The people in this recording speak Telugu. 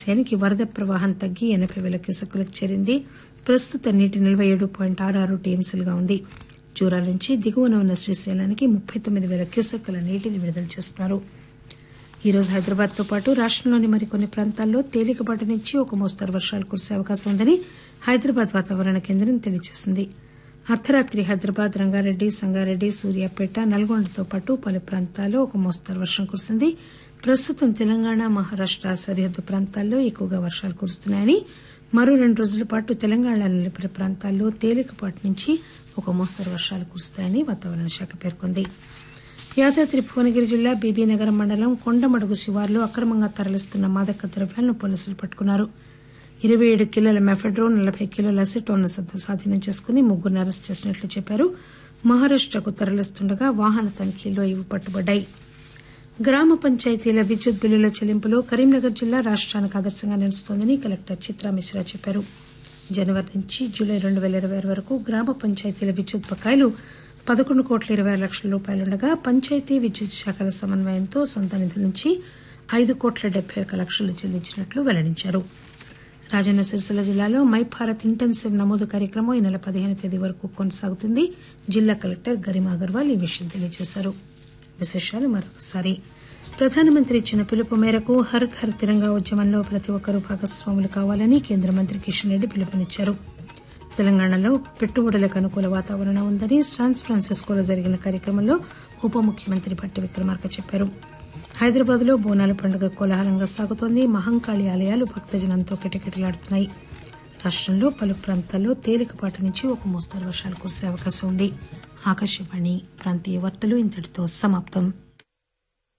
జలాశయానికి వరద ప్రవాహం తగ్గి ఎనబై పేల క్యూసెక్కులకు చేరింది ప్రస్తుత నీటి నిల్వ ఏడు పాయింట్ ఆరు ఆరు టీఎంసీలుగా ఉంది జూరాల నుంచి దిగువన ఉన్న శ్రీశైలానికి ముప్పై తొమ్మిది పేల క్యూసెక్కుల నీటిని విడుదల చేస్తున్నారు ఈ రోజు హైదరాబాద్ తో పాటు రాష్టంలోని మరికొన్ని ప్రాంతాల్లో తేలికపాటి నుంచి ఒక మోస్తరు వర్షాలు కురిసే అవకాశం ఉందని హైదరాబాద్ వాతావరణ కేంద్రం తెలియజేసింది అర్ధరాత్రి హైదరాబాద్ రంగారెడ్డి సంగారెడ్డి సూర్యాపేట నల్గొండతో పాటు పలు ప్రాంతాల్లో ఒక మోస్తరు వర్షం కురిసింది ప్రస్తుతం తెలంగాణ మహారాష్ట సరిహద్దు ప్రాంతాల్లో ఎక్కువగా వర్షాలు కురుస్తున్నాయని మరో రెండు రోజుల పాటు తెలంగాణలోని పలు ప్రాంతాల్లో తేలికపాటి నుంచి ఒక మోస్తరు వర్షాలు కురుస్తాయని వాతావరణ శాఖ పేర్కొంది యాదాద్రి భువనగిరి జిల్లా బీబీనగరం మండలం కొండమడుగు శివార్లో అక్రమంగా తరలిస్తున్న మాదక ద్రవ్యాలను పోలీసులు పట్టుకున్నారు ఇరవై ఏడు కిలోల మెఫెడ్రోన్ నలబై కిలోల అసిటోన్ స్వాధీనం చేసుకుని ముగ్గురిని అరెస్టు చేసినట్లు చెప్పారు మహారాష్టకు తరలిస్తుండగా వాహన తనిఖీల్లో ఇవి పట్టుబడ్డాయి గ్రామ పంచాయతీల విద్యుత్ బిల్లుల చెల్లింపులో కరీంనగర్ జిల్లా రాష్టానికి ఆదర్శంగా నిలుస్తోందని కలెక్టర్ చిత్రా మిశ్రా చెప్పారు జనవరి నుంచి జూలై రెండు పేల ఇరవై ఆరు వరకు గ్రామ పంచాయతీల విద్యుత్ బకాయిలు పదకొండు కోట్ల ఇరవై ఆరు లక్షల రూపాయలుండగా పంచాయతీ విద్యుత్ శాఖల సమన్వయంతో సొంత నిధుల నుంచి ఐదు కోట్ల డెబ్బై ఒక్క లక్షలు చెల్లించినట్లు వెల్లడించారు రాజన్న సిరిసిల్ల జిల్లాలో మై భారత్ ఇంటెన్సివ్ నమోదు కార్యక్రమం ఈ నెల పదిహేను తేదీ వరకు కొనసాగుతుంది జిల్లా కలెక్టర్ గరిమా అగర్వాల్ ఈ విషయం తెలియజేశారు విశేషాలు మరొకసారి ప్రధానమంత్రి ఇచ్చిన పిలుపు మేరకు హర్ ఘర్ తిరంగా ఉద్యమంలో ప్రతి ఒక్కరూ భాగస్వాములు కావాలని కేంద్ర మంత్రి కిషన్ రెడ్డి పిలుపునిచ్చారు తెలంగాణలో పెట్టుబడులకు అనుకూల వాతావరణం ఉందని శాన్ ఫ్రాన్సిస్కోలో జరిగిన కార్యక్రమంలో ఉప ముఖ్యమంత్రి భట్టి విక్రమార్క చెప్పారు హైదరాబాద్ లో బోనాల పండుగ కోలాహలంగా సాగుతోంది మహంకాళి ఆలయాలు భక్తజనంతో కిటకిటలాడుతున్నాయి రాష్టంలో పలు ప్రాంతాల్లో తేలికపాటి నుంచి ఒక మోస్తరు వర్షాలు కురిసే అవకాశం ఉంది ఆకాశవాణి ప్రాంతీయ వార్తలు ఇంతటితో సమాప్తం